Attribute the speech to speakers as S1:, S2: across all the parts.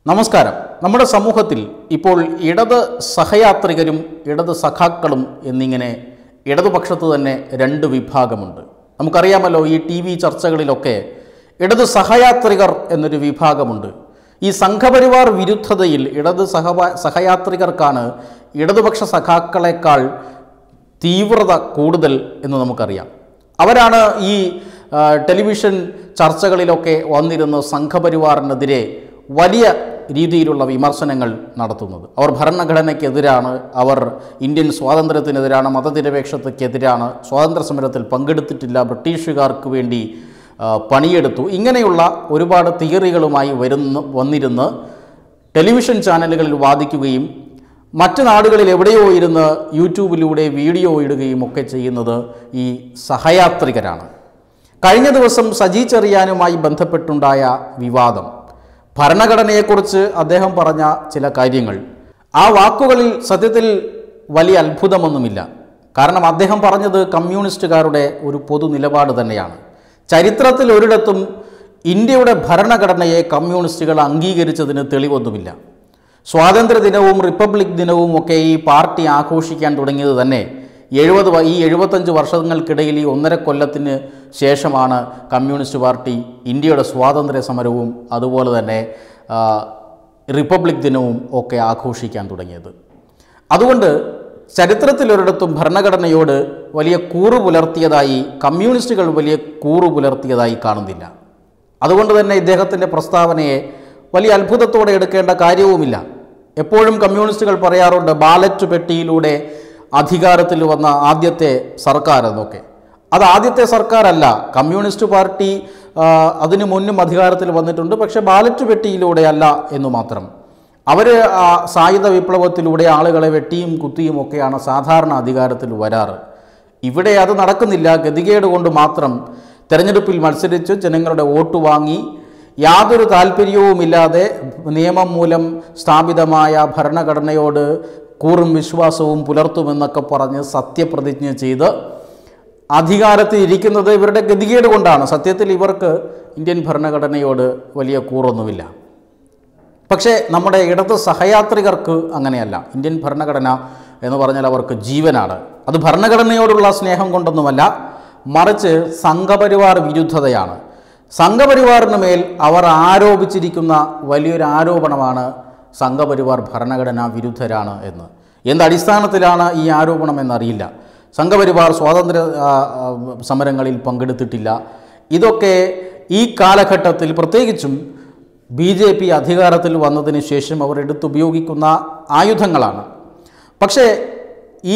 S1: നമസ്കാരം നമ്മുടെ സമൂഹത്തിൽ ഇപ്പോൾ ഇടത് സഹയാത്രികരും ഇടത് സഖാക്കളും എന്നിങ്ങനെ ഇടതുപക്ഷത്ത് തന്നെ രണ്ട് വിഭാഗമുണ്ട് നമുക്കറിയാമല്ലോ ഈ ടി വി ചർച്ചകളിലൊക്കെ ഇടത് സഹയാത്രികർ എന്നൊരു വിഭാഗമുണ്ട് ഈ സംഘപരിവാർ വിരുദ്ധതയിൽ ഇടത് സഹ സഹയാത്രികർക്കാണ് ഇടതുപക്ഷ സഖാക്കളെക്കാൾ തീവ്രത കൂടുതൽ എന്ന് നമുക്കറിയാം അവരാണ് ഈ ആ, ടെലിവിഷൻ ചർച്ചകളിലൊക്കെ വന്നിരുന്ന് സംഘപരിവാറിനെതിരെ വലിയ രീതിയിലുള്ള വിമർശനങ്ങൾ നടത്തുന്നത് അവർ ഭരണഘടനയ്ക്കെതിരാണ് അവർ ഇന്ത്യൻ സ്വാതന്ത്ര്യത്തിനെതിരാണ് മതനിരപേക്ഷതയ്ക്കെതിരാണ് സ്വാതന്ത്ര്യ സമരത്തിൽ പങ്കെടുത്തിട്ടില്ല ബ്രിട്ടീഷുകാർക്ക് വേണ്ടി ആ, പണിയെടുത്തു ഇങ്ങനെയുള്ള ഒരുപാട് തിയറികളുമായി വരുന്ന വന്നിരുന്ന് ടെലിവിഷൻ ചാനലുകളിൽ വാദിക്കുകയും മറ്റ് നാടുകളിൽ എവിടെയോ ഇരുന്ന് യൂട്യൂബിലൂടെ വീഡിയോ ഇടുകയും ഒക്കെ ചെയ്യുന്നത് ഈ സഹയാത്രികരാണ് കഴിഞ്ഞ ദിവസം സജി ചെറിയാനുമായി ബന്ധപ്പെട്ടുണ്ടായ വിവാദം ഭരണഘടനയെക്കുറിച്ച് അദ്ദേഹം പറഞ്ഞ ചില കാര്യങ്ങൾ ആ വാക്കുകളിൽ സത്യത്തിൽ വലിയ അത്ഭുതമൊന്നുമില്ല കാരണം അദ്ദേഹം പറഞ്ഞത് കമ്മ്യൂണിസ്റ്റുകാരുടെ ഒരു പൊതു നിലപാട് തന്നെയാണ് ചരിത്രത്തിൽ ഒരിടത്തും ഇന്ത്യയുടെ ഭരണഘടനയെ കമ്മ്യൂണിസ്റ്റുകൾ അംഗീകരിച്ചതിന് തെളിവൊന്നുമില്ല സ്വാതന്ത്ര്യ ദിനവും റിപ്പബ്ലിക് ദിനവും ഒക്കെ ഈ പാർട്ടി ആഘോഷിക്കാൻ തുടങ്ങിയത് തന്നെ എഴുപത് വ- ഈ എഴുപത്തഞ്ച് വർഷങ്ങൾക്കിടയിൽ ഈ ഒന്നര കൊല്ലത്തിന് ശേഷമാണ് കമ്മ്യൂണിസ്റ്റ് പാർട്ടി ഇന്ത്യയുടെ സ്വാതന്ത്ര്യ സമരവും അതുപോലെ തന്നെ ആ, റിപ്പബ്ലിക് ദിനവും ഒക്കെ ആഘോഷിക്കാൻ തുടങ്ങിയത് അതുകൊണ്ട് ചരിത്രത്തിലൊരിടത്തും ഭരണഘടനയോട് വലിയ കൂറു പുലർത്തിയതായി കമ്മ്യൂണിസ്റ്റുകൾ വലിയ കൂറു പുലർത്തിയതായി കാണുന്നില്ല അതുകൊണ്ട് തന്നെ ഇദ്ദേഹത്തിൻ്റെ പ്രസ്താവനയെ വലിയ അത്ഭുതത്തോടെ എടുക്കേണ്ട കാര്യവുമില്ല എപ്പോഴും കമ്മ്യൂണിസ്റ്റുകൾ പറയാറുണ്ട് ബാലറ്റ് പെട്ടിയിലൂടെ അധികാരത്തിൽ വന്ന ആദ്യത്തെ സർക്കാർ എന്നൊക്കെ അത് ആദ്യത്തെ സർക്കാരല്ല കമ്മ്യൂണിസ്റ്റ് പാർട്ടി ആ, അതിനു മുന്നും അധികാരത്തിൽ വന്നിട്ടുണ്ട് പക്ഷേ ബാലറ്റ് പെട്ടിയിലൂടെയല്ല എന്ന് മാത്രം അവർ സായുധ വിപ്ലവത്തിലൂടെ ആളുകളെ വെട്ടിയും കുത്തിയും ഒക്കെയാണ് സാധാരണ അധികാരത്തിൽ വരാറ് ഇവിടെ അത് നടക്കുന്നില്ല ഗതികേട് കൊണ്ട് മാത്രം തെരഞ്ഞെടുപ്പിൽ മത്സരിച്ച് ജനങ്ങളുടെ വോട്ട് വാങ്ങി യാതൊരു താല്പര്യവുമില്ലാതെ നിയമം മൂലം സ്ഥാപിതമായ ഭരണഘടനയോട് കൂറും വിശ്വാസവും പുലർത്തുമെന്നൊക്കെ പറഞ്ഞ് സത്യപ്രതിജ്ഞ ചെയ്ത് അധികാരത്തിൽ ഇരിക്കുന്നത് ഇവരുടെ ഗതികേട് കൊണ്ടാണ് സത്യത്തിൽ ഇവർക്ക് ഇന്ത്യൻ ഭരണഘടനയോട് വലിയ കൂറൊന്നുമില്ല പക്ഷേ നമ്മുടെ ഇടത് സഹയാത്രികർക്ക് അങ്ങനെയല്ല ഇന്ത്യൻ ഭരണഘടന എന്ന് പറഞ്ഞാൽ അവർക്ക് ജീവനാണ് അത് ഭരണഘടനയോടുള്ള സ്നേഹം കൊണ്ടൊന്നുമല്ല മറിച്ച് സംഘപരിവാർ വിരുദ്ധതയാണ് സംഘപരിവാറിന് മേൽ അവർ ആരോപിച്ചിരിക്കുന്ന വലിയൊരു ആരോപണമാണ് സംഘപരിവാർ ഭരണഘടനാ വിരുദ്ധരാണ് എന്ന് എന്ത് അടിസ്ഥാനത്തിലാണ് ഈ ആരോപണം എന്നറിയില്ല സംഘപരിവാർ സ്വാതന്ത്ര്യ ആ, ആ, സമരങ്ങളിൽ പങ്കെടുത്തിട്ടില്ല ഇതൊക്കെ ഈ കാലഘട്ടത്തിൽ പ്രത്യേകിച്ചും ബി ജെ പി അധികാരത്തിൽ വന്നതിന് ശേഷം അവർ എടുത്തുപയോഗിക്കുന്ന ആയുധങ്ങളാണ് പക്ഷേ ഈ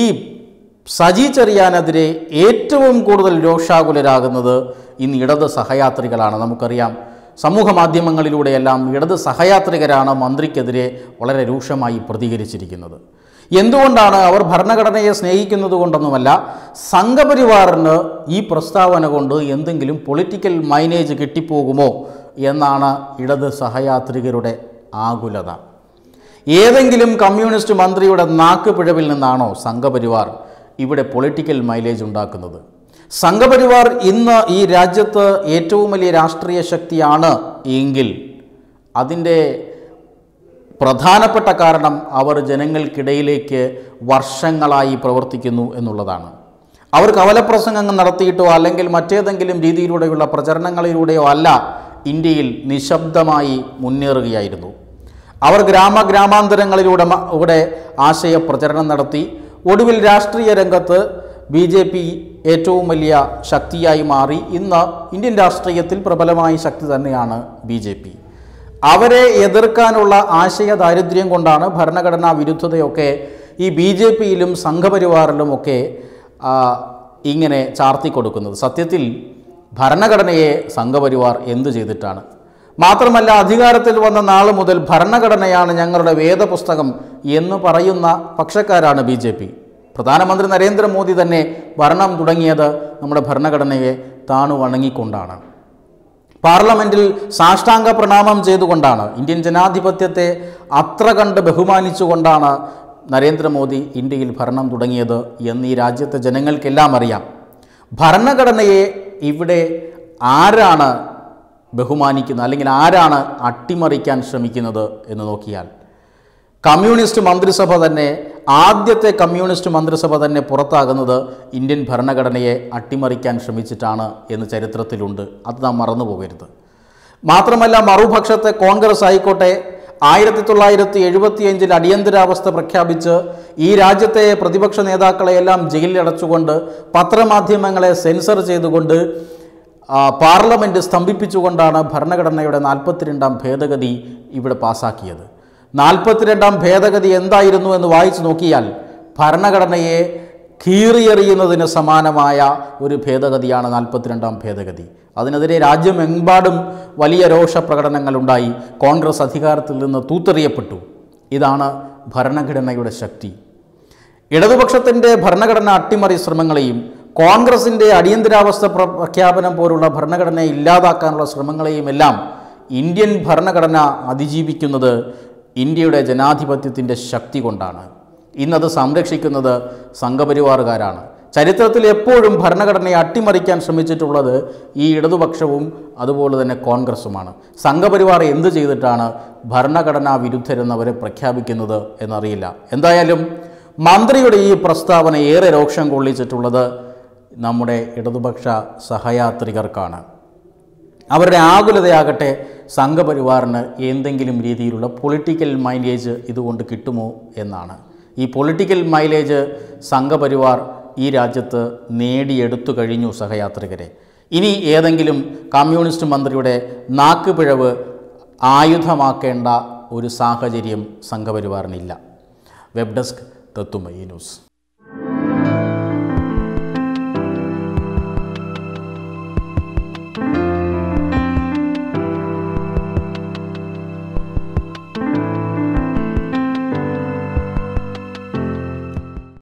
S1: സജി ചെറിയാനെതിരെ ഏറ്റവും കൂടുതൽ രോഷാകുലരാകുന്നത് ഇന്ന് ഇടത് സഹയാത്രികളാണ് നമുക്കറിയാം സമൂഹ മാധ്യമങ്ങളിലൂടെയെല്ലാം ഇടത് സഹയാത്രികരാണ് മന്ത്രിക്കെതിരെ വളരെ രൂക്ഷമായി പ്രതികരിച്ചിരിക്കുന്നത് എന്തുകൊണ്ടാണ് അവർ ഭരണഘടനയെ സ്നേഹിക്കുന്നത് കൊണ്ടൊന്നുമല്ല സംഘപരിവാറിന് ഈ പ്രസ്താവന കൊണ്ട് എന്തെങ്കിലും പൊളിറ്റിക്കൽ മൈനേജ് കിട്ടിപ്പോകുമോ എന്നാണ് ഇടത് സഹയാത്രികരുടെ ആകുലത ഏതെങ്കിലും കമ്മ്യൂണിസ്റ്റ് മന്ത്രിയുടെ നാക്ക് പിഴവിൽ നിന്നാണോ സംഘപരിവാർ ഇവിടെ പൊളിറ്റിക്കൽ മൈലേജ് ഉണ്ടാക്കുന്നത് സംഘപരിവാർ ഇന്ന് ഈ രാജ്യത്ത് ഏറ്റവും വലിയ രാഷ്ട്രീയ ശക്തിയാണ് എങ്കിൽ അതിൻ്റെ പ്രധാനപ്പെട്ട കാരണം അവർ ജനങ്ങൾക്കിടയിലേക്ക് വർഷങ്ങളായി പ്രവർത്തിക്കുന്നു എന്നുള്ളതാണ് അവർ കവലപ്രസംഗങ്ങൾ നടത്തിയിട്ടോ അല്ലെങ്കിൽ മറ്റേതെങ്കിലും രീതിയിലൂടെയുള്ള പ്രചരണങ്ങളിലൂടെയോ അല്ല ഇന്ത്യയിൽ നിശബ്ദമായി മുന്നേറുകയായിരുന്നു അവർ ഗ്രാമ ഗ്രാമാന്തരങ്ങളിലൂടെ മ- ഇവിടെ ആശയ പ്രചരണം നടത്തി ഒടുവിൽ രാഷ്ട്രീയ രംഗത്ത് ബി ജെ പി ഏറ്റവും വലിയ ശക്തിയായി മാറി ഇന്ന് ഇന്ത്യൻ രാഷ്ട്രീയത്തിൽ പ്രബലമായ ശക്തി തന്നെയാണ് ബി ജെ പി അവരെ എതിർക്കാനുള്ള ആശയ ദാരിദ്ര്യം കൊണ്ടാണ് ഭരണഘടനാ വിരുദ്ധതയൊക്കെ ഈ ബി ജെ പിയിലും സംഘപരിവാറിലുമൊക്കെ ആ, ഇങ്ങനെ ചാർത്തി കൊടുക്കുന്നത് സത്യത്തിൽ ഭരണഘടനയെ സംഘപരിവാർ എന്തു ചെയ്തിട്ടാണ് മാത്രമല്ല അധികാരത്തിൽ വന്ന നാൾ മുതൽ ഭരണഘടനയാണ് ഞങ്ങളുടെ വേദപുസ്തകം എന്ന് പറയുന്ന പക്ഷക്കാരാണ് ബി ജെ പി പ്രധാനമന്ത്രി നരേന്ദ്രമോദി തന്നെ ഭരണം തുടങ്ങിയത് നമ്മുടെ ഭരണഘടനയെ താണു വണങ്ങിക്കൊണ്ടാണ് പാർലമെൻറ്റിൽ സാഷ്ടാംഗ പ്രണാമം ചെയ്തുകൊണ്ടാണ് ഇന്ത്യൻ ജനാധിപത്യത്തെ അത്ര കണ്ട് ബഹുമാനിച്ചുകൊണ്ടാണ് നരേന്ദ്രമോദി ഇന്ത്യയിൽ ഭരണം തുടങ്ങിയത് എന്ന് ഈ രാജ്യത്തെ ജനങ്ങൾക്കെല്ലാം അറിയാം ഭരണഘടനയെ ഇവിടെ ആരാണ് ബഹുമാനിക്കുന്ന അല്ലെങ്കിൽ ആരാണ് അട്ടിമറിക്കാൻ ശ്രമിക്കുന്നത് എന്ന് നോക്കിയാൽ കമ്മ്യൂണിസ്റ്റ് മന്ത്രിസഭ തന്നെ ആദ്യത്തെ കമ്മ്യൂണിസ്റ്റ് മന്ത്രിസഭ തന്നെ പുറത്താകുന്നത് ഇന്ത്യൻ ഭരണഘടനയെ അട്ടിമറിക്കാൻ ശ്രമിച്ചിട്ടാണ് എന്ന് ചരിത്രത്തിലുണ്ട് അത് നാം മറന്നു പോകരുത് മാത്രമല്ല മറുപക്ഷത്തെ കോൺഗ്രസ് ആയിക്കോട്ടെ ആയിരത്തി തൊള്ളായിരത്തി എഴുപത്തിയഞ്ചിൽ അടിയന്തരാവസ്ഥ പ്രഖ്യാപിച്ച് ഈ രാജ്യത്തെ പ്രതിപക്ഷ നേതാക്കളെയെല്ലാം ജയിലിലടച്ചുകൊണ്ട് പത്രമാധ്യമങ്ങളെ സെൻസർ ചെയ്തുകൊണ്ട് ആ, പാർലമെൻറ്റ് സ്തംഭിപ്പിച്ചുകൊണ്ടാണ് ഭരണഘടനയുടെ നാൽപ്പത്തിരണ്ടാം ഭേദഗതി ഇവിടെ പാസാക്കിയത് നാൽപ്പത്തിരണ്ടാം ഭേദഗതി എന്തായിരുന്നു എന്ന് വായിച്ചു നോക്കിയാൽ ഭരണഘടനയെ കീറിയെറിയുന്നതിന് സമാനമായ ഒരു ഭേദഗതിയാണ് നാൽപ്പത്തിരണ്ടാം ഭേദഗതി അതിനെതിരെ രാജ്യമെമ്പാടും വലിയ രോഷപ്രകടനങ്ങളുണ്ടായി കോൺഗ്രസ് അധികാരത്തിൽ നിന്ന് തൂത്തെറിയപ്പെട്ടു ഇതാണ് ഭരണഘടനയുടെ ശക്തി ഇടതുപക്ഷത്തിൻ്റെ ഭരണഘടന അട്ടിമറി ശ്രമങ്ങളെയും കോൺഗ്രസിൻ്റെ അടിയന്തരാവസ്ഥ പ്ര- പ്രഖ്യാപനം പോലുള്ള ഭരണഘടനയെ ഇല്ലാതാക്കാനുള്ള ശ്രമങ്ങളെയും എല്ലാം ഇന്ത്യൻ ഭരണഘടന അതിജീവിക്കുന്നത് ഇന്ത്യയുടെ ജനാധിപത്യത്തിൻ്റെ ശക്തി കൊണ്ടാണ് ഇന്നത് സംരക്ഷിക്കുന്നത് സംഘപരിവാറുകാരാണ് ചരിത്രത്തിൽ എപ്പോഴും ഭരണഘടനയെ അട്ടിമറിക്കാൻ ശ്രമിച്ചിട്ടുള്ളത് ഈ ഇടതുപക്ഷവും അതുപോലെ തന്നെ കോൺഗ്രസുമാണ് സംഘപരിവാർ എന്ത് ചെയ്തിട്ടാണ് ഭരണഘടനാ വിരുദ്ധരെന്നവരെ പ്രഖ്യാപിക്കുന്നത് എന്നറിയില്ല എന്തായാലും മന്ത്രിയുടെ ഈ പ്രസ്താവന ഏറെ രോക്ഷം കൊള്ളിച്ചിട്ടുള്ളത് നമ്മുടെ ഇടതുപക്ഷ സഹയാത്രികർക്കാണ് അവരുടെ ആകുലതയാകട്ടെ സംഘപരിവാറിന് എന്തെങ്കിലും രീതിയിലുള്ള പൊളിറ്റിക്കൽ മൈലേജ് ഇതുകൊണ്ട് കിട്ടുമോ എന്നാണ് ഈ പൊളിറ്റിക്കൽ മൈലേജ് സംഘപരിവാർ ഈ രാജ്യത്ത് നേടിയെടുത്തു കഴിഞ്ഞു സഹയാത്രികരെ ഇനി ഏതെങ്കിലും കമ്മ്യൂണിസ്റ്റ് മന്ത്രിയുടെ നാക്കുപിഴവ് ആയുധമാക്കേണ്ട ഒരു സാഹചര്യം സംഘപരിവാറിനില്ല വെബ് ഡെസ്ക് തത്തുമയി ന്യൂസ്